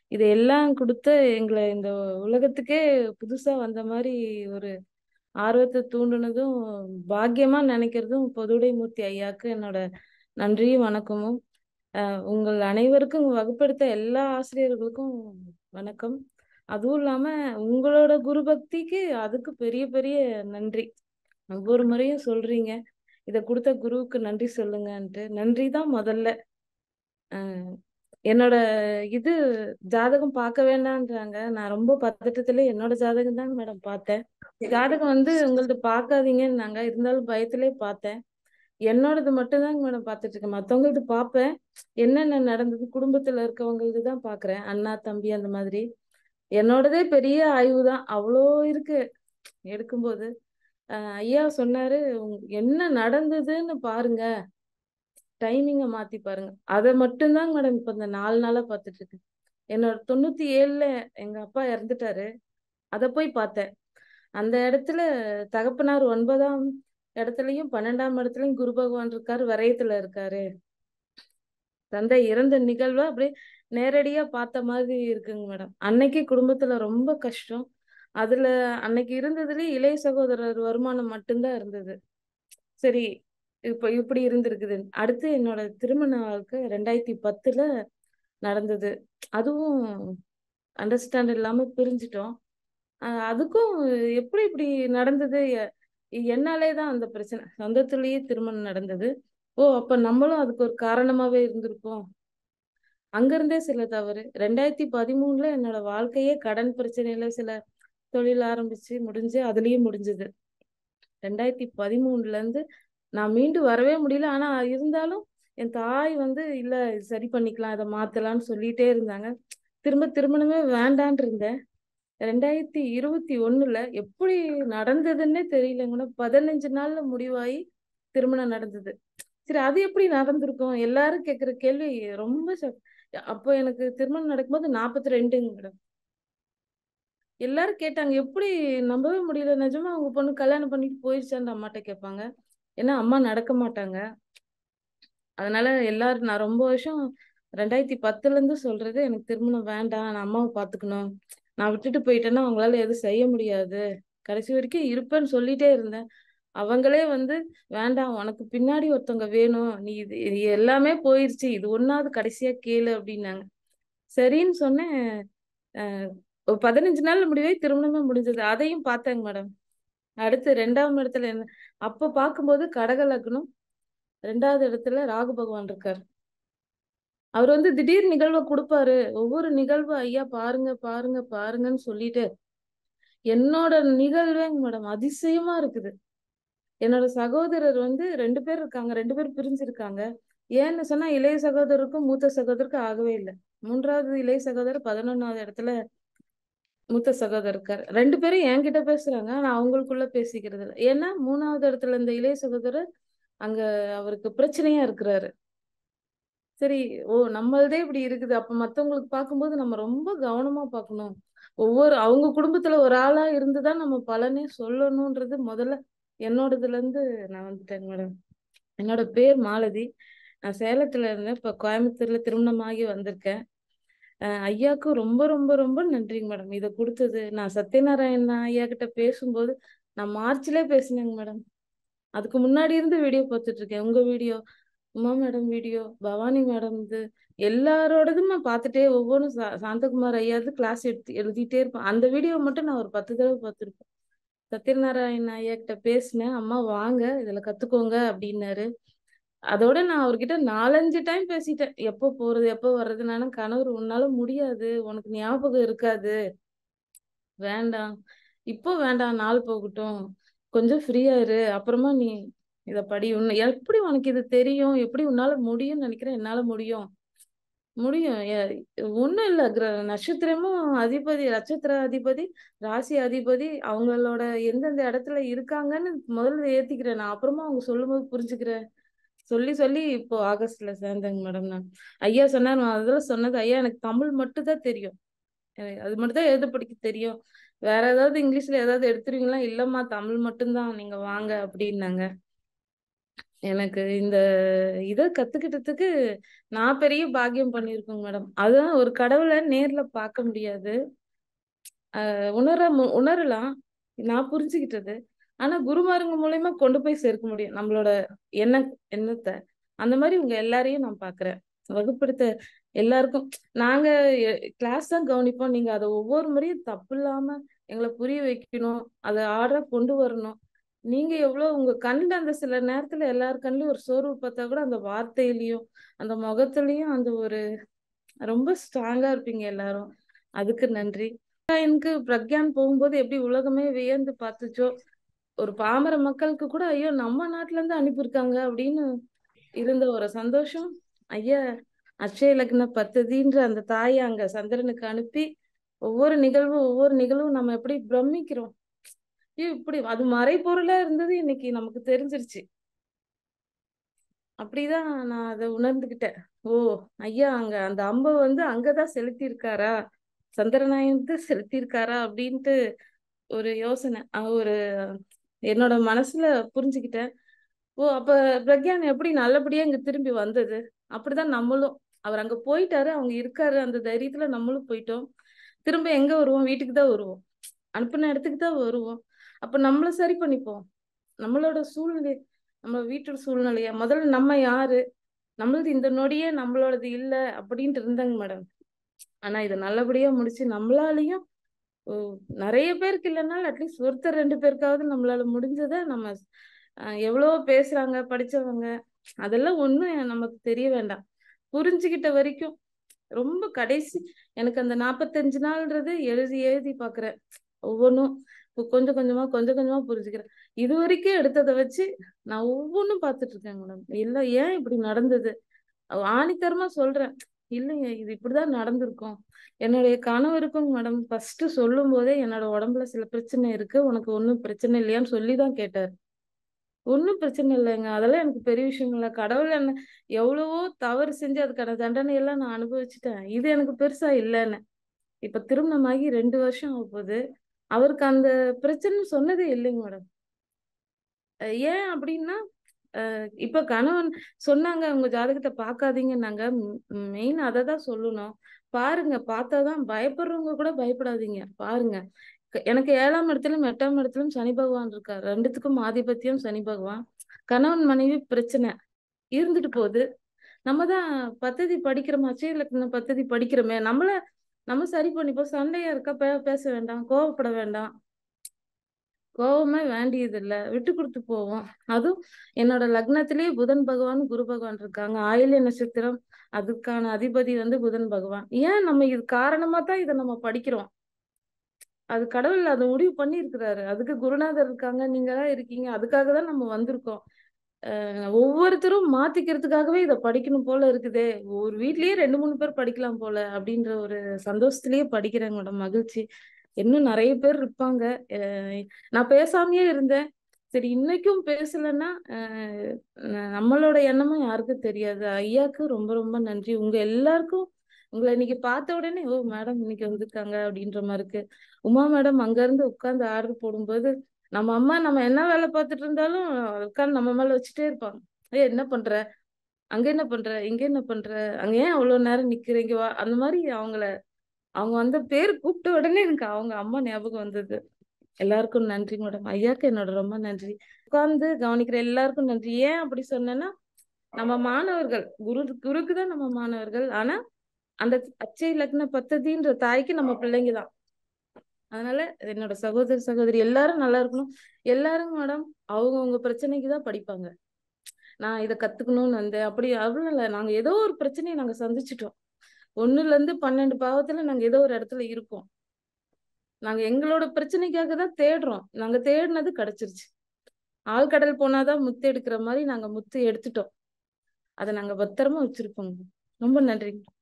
இது எல்லாம் குடுத்து எங்கள இந்த உலகத்துக்கே புதுசா வந்த மாரி ஒரு ஆர்வத்த தூண்டுனதும், பாக்கியமா நெனைக்கிறதும் பொதுவுடைமூர்த்தி ஐயாக்கு என்னோட நன்றியும், வணக்கமும். அ உங்கள் அனைவருக்கும் வகுப்பெடுத்த எல்லா ஆசிரியர்களுக்கும் வணக்கம். அதுவும் இல்லாம உங்களோட குரு பக்திக்கு அதுக்கு பெரிய பெரிய நன்றி. ஒவ்வொரு முறையும் சொல்றீங்க. இத குடுத்த குருவுக்கு நன்றி சொல்லுங்கன்ட்டு. நன்றி தான் முதல்ல. அ என்னோட இது ஜாதகம் பார்க்க வேண்டான்றாங்க. நான் ரொம்ப பதட்டத்திலே என்னோட ஜாதகம் தாங்க மேடம் பார்த்தேன். ஜாதகம் வந்து உங்களது பார்க்காதீங்கன்னாங்க. இருந்தாலும் பயத்திலே பார்த்தேன். என்னோடது மட்டும் தாங்க மேடம் பார்த்துட்டு இருக்கேன். மத்தவங்களது பார்ப்பேன். என்னென்ன நடந்தது குடும்பத்துல இருக்கவங்களது தான் பார்க்குறேன். அண்ணா, தம்பி அந்த மாதிரி. என்னோடதே பெரிய ஆய்வு தான். அவ்ளோ இருக்கு எடுக்கும்போது. அ ஐயா சொன்னாரு, "உங் என்ன நடந்ததுன்னு பாருங்க. டைமிங்க மாத்தி பாருங்க." அத மட்டும் தாங்க மேடம் இப்ப இந்த 4 நாளா பார்த்துட்டு இருக்கேன். என்னோட 97ல எங்க அப்பா இறந்துட்டாரு. அத போய் பார்த்தேன். அந்த இடத்துல தகப்பனார் 9ஆம் இடத்துலயும், 12ஆம் இடத்துலயும் குரு பகவான் இருக்காரு. விரயத்துல இருக்காரு. தந்தை இறந்த நிகழ்வ அப்படியே நேரடியா பார்த்த மாதிரி இருக்குங்க மேடம். அன்னைக்கு குடும்பத்துல ரொம்ப கஷ்டம். அதுல அன்னைக்கு இருந்ததுலயே இளைய சகோதரர் வருமானம் மட்டும் தான் இருந்தது. சரி, இப்ப இப்படி இருந்திருக்குதுன்னு. அடுத்து என்னோட திருமண வாழ்க்கை 2010ல நடந்தது. அதுவும் அண்டர்ஸ்டாண்ட் இல்லாம பிரிஞ்சுட்டோம். அ அதுக்கும் எப்படி இப்படி நடந்தது? எ என்னாலே தான் அந்த பிரச்சனை. சொந்தத்திலேயே திருமணம் நடந்தது. ஓ! அப்ப நம்மளும் அதுக்கு ஒரு காரணமாவே இருந்திருக்கோம். அங்கருந்தே சில தவறு. 2013ல என்னோட வாழ்க்கையே கடன் பிரச்சனையில சில தொழில் ஆரம்பிச்சு முடிஞ்சு, அதுலயும் முடிஞ்சது. 2013லருந்து நான் மீண்டு வரவே முடியல. ஆனா இருந்தாலும் என் தாய் வந்து, "இல்ல இது சரி பண்ணிக்கலாம். இத மாத்தலாம்ன்னு" சொல்லிட்டே இருந்தாங்க. திரும்ப திருமணமே வேண்டான்ட்டு இருந்தேன். 2021ல எப்படி நடந்ததுன்னே தெரியலங்க மேடம். 15 நாள்ல முடிவாயி திருமணம் நடந்தது. சரி அது எப்படி நடந்திருக்கும்? எல்லாரும் கேட்கிற கேள்வி ரொம்ப ஷாக். அப்போ எனக்கு திருமணம் நடக்கும்போது 42ங்க மேடம். எல்லாரும் கேட்டாங்க. எப்படி நம்பவே முடியல. நிஜமா உங்க பொண்ணு கல்யாணம் பண்ணிட்டு போயிருச்சான்னு அம்மாட்ட கேட்பாங்க. ஏன்னா அம்மா நடக்க மாட்டாங்க. அதனால எல்லாரும் நான் ரொம்ப வருஷம் 2010லருந்து சொல்றது, "எனக்கு திருமணம் வேண்டாம். நான் அம்மாவ பார்த்துக்கணும். நான் விட்டுட்டு போயிட்டேன்னா அவங்களால எதுவும் செய்ய முடியாது. கடைசி வரைக்கும் இருப்பேன்னு" சொல்லிட்டே இருந்தேன். அவங்களே வந்து, "வேண்டாம் உனக்கு பின்னாடி ஒருத்தவங்க வேணும். நீ இது இது எல்லாமே போயிருச்சு. இது ஒண்ணாவது கடைசியா கேளு" அப்படின்னாங்க. சரின்னு சொன்னேன். அ ஒரு 15 நாள்ல முடிவாயி திருமணமே முடிஞ்சது. அதையும் பார்த்தேங்க மேடம். அடுத்து 2ஆம் இடத்துல என்ன அப்ப பார்க்கும்போது கடக லக்னம். 2வது இடத்துல ராகு பகவான் இருக்காரு. அவரு வந்து திடீர் நிகழ்வ குடுப்பாரு. ஒவ்வொரு நிகழ்வு ஐயா பாருங்க, பாருங்க, பாருங்கன்னு சொல்லிட்டு என்னோட நிகழ்வேங்க மேடம் அதிசயமா இருக்குது. என்னோட சகோதரர் வந்து 2 பேர் இருக்காங்க. 2 பேர் பிரிஞ்சிருக்காங்க. ஏன்னு சொன்னா இளைய சகோதரருக்கும், மூத்த சகோதரருக்கும் ஆகவே இல்ல. 3வது இளைய சகோதரர் 11வது இடத்துல மூத்த சகோதரர் இருக்காரு. 2 பேரும் என்கிட்ட பேசுறாங்க. ஆனா அவங்களுக்குள்ள பேசிக்கிறது இல்ல. ஏன்னா 3வது இடத்துல இந்த இளைய சகோதரர் அங்க அவருக்கு பிரச்சனையா இருக்கிறாரு. சரி, ஓ! நம்மள்தே இப்படி இருக்குது. அப்ப மத்தவங்களுக்கு பார்க்கும்போது நம்ம ரொம்ப கவனமா பார்க்கணும். ஒவ்வொரு அவங்க குடும்பத்துல ஒரு ஆளா இருந்து தான் நம்ம பலனே சொல்லணும்ன்றது முதல்ல என்னோடதுலருந்து நான் வந்துட்டேங்க மேடம். என்னோட பேர் மாலதி. நான் சேலத்துல இருந்தேன். இப்ப கோயம்புத்தூர்ல திருமணமாகி வந்திருக்கேன். அ ஐயாக்கு ரொம்ப ரொம்ப ரொம்ப நன்றிங்க மேடம். இத குடுத்தது. நான் சத்யநாராயண ஐயா கிட்ட பேசும்போது நான் மார்ச்லயே பேசினேங்க மேடம். அதுக்கு முன்னாடி இருந்து வீடியோ பார்த்துட்டு இருக்கேன். உங்க video, Uma madam video, Bhavani மேடம்து எல்லாரோடதும் நான் பார்த்துட்டே ஒவ்வொன்னும் சா சாந்தகுமார் ஐயாவது கிளாஸ் எடுத்து எழுதிட்டே இருப்பேன். அந்த வீடியோ மட்டும் நான் ஒரு 10 தடவ பார்த்துருப்பேன். சத்யநாராயண ஐயா கிட்ட பேசினேன். "அம்மா வாங்க, இதுல கத்துக்கோங்க" அப்படின்னாரு. அதோட நான் அவர்கிட்ட 4, 5 டைம் பேசிட்டேன். எப்போ போறது? எப்போ வர்றது? நானும் கணவர் "உன்னால முடியாது. உனக்கு ஞாபகம் இருக்காது. வேண்டாம். இப்போ வேண்டாம். நாள் போகட்டும். கொஞ்சம் ஃப்ரீயா இரு. அப்புறமா நீ இத படி. உன்ன எப்படி உனக்கு இது தெரியும்? எப்படி உன்னால முடியும்னு நினைக்கிறேன். என்னால முடியும். முடியும். எ ஒண்ணும் இல்ல. கிர நட்சத்திரமும் அதிபதி, நட்சத்திர அதிபதி, ராசி அதிபதி அவங்களோட எந்தெந்த இடத்துல இருக்காங்கன்னு முதல்ல ஏத்திக்கிறேன் நான். அப்புறமா அவங்க சொல்லும்போது புரிஞ்சுக்கிறேன். சொல்லி, சொல்லி இப்போ ஆகஸ்ட்ல சேர்ந்தேங்க மேடம் நான். ஐயா சொன்னாரு நான் அதெல்லாம் சொன்னது, "ஐயா எனக்கு தமிழ் மட்டும் தான் தெரியும். எனக்கு அது மட்டும் தான் எழுத படிக்க தெரியும். வேற ஏதாவது இங்கிலீஷ்ல ஏதாவது எடுத்துருவீங்களா?" "இல்லம்மா தமிழ் மட்டும் தான். நீங்க வாங்க" அப்படின்னாங்க. எனக்கு இந்த இத கத்துக்கிட்டதுக்கு நான் பெரிய பாக்கியம் பண்ணியிருக்கேங்க மேடம். அதுதான் ஒரு கடவுள நேர்ல பார்க்க முடியாது. அ உணர மு உணரலாம். நான் புரிஞ்சுகிட்டது. ஆனா குருமாருங்க மூலியமா கொண்டு போய் சேர்க்க முடியும். நம்மளோட எண்ண எண்ணத்த. அந்த மாரி உங்க எல்லாரையும் நான் பார்க்குறேன். வகுப்பெடுத்த எல்லாருக்கும் நாங்க எ கிளாஸ் தான் கவனிப்போம். நீங்க அத ஒவ்வொரு முறையும் தப்பில்லாம எங்கள புரிய வைக்கணும். அத ஆர்டரா கொண்டு வரணும். நீங்க எவ்வளோ உங்க கண்ல அந்த சில நேரத்துல எல்லார் கண்லயும் ஒரு சோர்வு பார்த்தா கூட அந்த வார்த்தையிலயும், அந்த முகத்திலயும் அந்த ஒரு ரொம்ப ஸ்ட்ராங்கா இருப்பீங்க எல்லாரும். அதுக்கு நன்றி. எனக்கு பிரக்யான் போகும்போது எப்படி உலகமே வியந்து பார்த்துச்சோ, ஒரு பாமர மக்களுக்கு கூட ஐயோ! நம்ம நாட்டுல இருந்து அனுப்பியிருக்காங்க அப்படின்னு இருந்த ஒரு சந்தோஷம். ஐயா அட்சய லக்ன பத்ததின்ற அந்த தாய அங்க சந்திரனுக்கு அனுப்பி, ஒவ்வொரு நிகழ்வும் ஒவ்வொரு நிகழ்வும் நம்ம எப்படி பிரமிக்கிறோம். ஐயோ! இப்படி அது மறைபொருளா இருந்தது இன்னைக்கு நமக்கு தெரிஞ்சிருச்சு. அப்படிதான் நான் அத உணர்ந்துகிட்டேன். ஓ! ஐயா அங்க அந்த அம்ப வந்து அங்க தான் செலுத்தியிருக்காரா? சந்திரனாயந்து செலுத்தியிருக்காரா? அப்படின்ட்டு ஒரு யோசனை. அ ஒரு என்னோட மனசுல புரிஞ்சுக்கிட்டேன். ஓ! அப்ப பிரக்யான் எப்படி நல்லபடியா இங்க திரும்பி வந்தது? அப்படிதான் நம்மளும். அவர் அங்க போயிட்டாரு. அவங்க இருக்காரு. அந்த தைரியத்துல நம்மளும் போயிட்டோம். திரும்ப எங்க வருவோம்? வீட்டுக்கு தான் வருவோம். அனுப்புன இடத்துக்கு தான் வருவோம். அப்ப நம்மள சரி பண்ணிப்போம். நம்மளோட சூழ்நிலை நம்ம வீட்டு சூழ்நிலைய முதல்ல நம்ம யாரு? நம்மளது இந்த நொடியே நம்மளோடது இல்ல அப்படின்ட்டு இருந்தேங்க மேடம். ஆனா இத நல்லபடியா முடிச்சு நம்மளாலயும் ஓ நெறைய பேருக்கு இல்லனாலும் அட்லீஸ்ட் ஒருத்தர் 2 பேருக்காவது நம்மளால முடிஞ்சத நம்ம அ எவ்வளவோ பேசுறாங்க, படிச்சவங்க. அதெல்லாம் ஒண்ணும் நமக்கு தெரிய வேண்டாம். புரிஞ்சுகிட்ட வரைக்கும் ரொம்ப கடைசி எனக்கு அந்த 45 நாள்ன்றது எழுதி எழுதி பார்க்குறேன். ஒவ்வொன்னும் கொஞ்சம் கொஞ்சமா, கொஞ்சம் கொஞ்சமா புரிஞ்சுக்கிறேன். இதுவரைக்கும் எடுத்தத வச்சு நான் ஒவ்வொன்னும் பார்த்துட்டு இருக்கேன் மேடம். இல்ல ஏன் இப்படி நடந்தது? ஆணித்தரமா சொல்றேன். இல்லைங்க இது இப்படிதான் நடந்திருக்கும். என்னுடைய கணவருக்கும் மேடம் ஃபர்ஸ்ட்டு சொல்லும்போதே என்னோட உடம்புல சில பிரச்சனை இருக்கு. உனக்கு ஒண்ணும் பிரச்சனை இல்லையான்னு சொல்லி தான் கேட்டாரு. ஒண்ணும் பிரச்சனை இல்லைங்க. அதெல்லாம் எனக்கு பெரிய விஷயம் இல்ல. கடவுள் என்ன எவ்வளவோ தவறு செஞ்சு அதுக்கான தண்டனையெல்லாம் நான் அனுபவிச்சுட்டேன். இது எனக்கு பெருசா இல்லன்னு. இப்ப திருமணமாகி 2 வருஷம் ஆகப்போது. அவருக்கு அந்த பிரச்சனைன்னு சொன்னதே இல்லைங்க மேடம். அ ஏன் அப்படின்னா, அ இப்ப கணவன் சொன்னாங்க, "உங்க ஜாதகத்த பார்க்காதீங்கன்னாங்க." ம் மெயின் அத தான் சொல்லணும். பாருங்க. பார்த்தா தான் பயப்படுறவங்க கூட பயப்படாதீங்க. பாருங்க. க எனக்கு 7ஆம் இடத்திலும், 8ஆம் இடத்திலும் சனி பகவான் இருக்கார். 2த்துக்கும் ஆதிபத்தியம் சனி பகவான். கணவன் மனைவி பிரச்சனை. இருந்துட்டு போது. நம்ம தான் பத்ததி படிக்கிறோமே, அட்சய லக்ன பத்ததி படிக்கிறோமே, நம்மள நம்ம சரி பண்ணிப்போம். சண்டையா இருக்கா பே பேச வேண்டாம். கோவப்பட வேண்டாம். கோவமே வேண்டியதில்ல. விட்டு குடுத்து போவோம். அதுவும் என்னோட லக்னத்திலேயே புதன் பகவான், குரு பகவான் இருக்காங்க. ஆயில்ய நட்சத்திரம். அதுக்கான அதிபதி வந்து புதன் பகவான். ஏன் நம்ம இது காரணமா தான் இத நம்ம படிக்கிறோம். அது கடவுள் அத முடிவு பண்ணியிருக்கிறாரு. அதுக்கு குருநாதர் இருக்காங்க. நீங்கலாம் இருக்கீங்க. அதுக்காக தான் நம்ம வந்திருக்கோம். அ ஒவ்வொருத்தரும் மாத்திக்கிறதுக்காகவே இத படிக்கணும் போல இருக்குதே. ஒரு வீட்லயே 2, 3 பேர் படிக்கலாம் போல அப்படின்ற ஒரு சந்தோஷத்திலேயே படிக்கிறேங்க மேடம். மகிழ்ச்சி. இன்னும் நெறைய பேர் இருப்பாங்க. அ நான் பேசாமயே இருந்தேன். சரி இன்னைக்கும் பேசலன்னா, அ நம்மளோட எண்ணமும் யாருக்கும் தெரியாது. ஐயாக்கு ரொம்ப ரொம்ப நன்றி. உங்க எல்லாருக்கும் உங்கள இன்னைக்கு பார்த்த உடனே, "ஓ! மேடம் இன்னைக்கு வந்திருக்காங்க." அப்படின்ற மாரி இருக்கு. உமா மேடம் அங்கருந்து உட்கார்ந்து ஆர்டர் போடும்போது, நம்ம அம்மா நம்ம என்ன வேலை பார்த்துட்டு இருந்தாலும் உட்கார்ந்து நம்ம மேல வச்சுட்டே இருப்பாங்க. "ஏய் என்ன பண்ற? அங்க என்ன பண்ற? இங்க என்ன பண்ற? அங்க ஏன் அவ்வளோ நேரம் நிக்கிற? இங்க வா." அந்த மாரி அவங்கள அவங்க வந்த பேர் கூப்பிட்ட உடனே எனக்கு அவங்க அம்மா ஞாபகம் வந்தது. எல்லாருக்கும் நன்றி மேடம். ஐயாக்கு என்னோட ரொம்ப நன்றி. உட்கார்ந்து கவனிக்கிற எல்லாருக்கும் நன்றி. ஏன் அப்படி சொன்னேன்னா, நம்ம மாணவர்கள். குரு குருக்கு தான் நம்ம மாணவர்கள். ஆனா, அந்த அட்சய லக்ன பத்ததின்ற தாய்க்கு நம்ம பிள்ளைங்க தான். அதனால என்னோட சகோதர, சகோதரி எல்லாரும் நல்லா இருக்கணும். எல்லாரும் மேடம் அவங்கவங்க பிரச்சனைக்கு தான் படிப்பாங்க. நான் இத கத்துக்கணும்னு வந்தேன். அப்படி அவ்வளவு இல்ல. நாங்க ஏதோ ஒரு பிரச்சனைய நாங்க சந்திச்சுட்டோம். 1லருந்து 12 பாவத்துல நாங்க ஏதோ ஒரு இடத்துல இருக்கோம். நாங்க எங்களோட பிரச்சனைக்காக தான் தேடுறோம். நாங்க தேடுனது கிடைச்சிருச்சு. ஆழ்கடல் போனா தான் முத்து எடுக்கிற மாரி நாங்க முத்து எடுத்துட்டோம். அத நாங்க பத்திரமா வச்சிருக்கோங்க. ரொம்ப நன்றிங்க.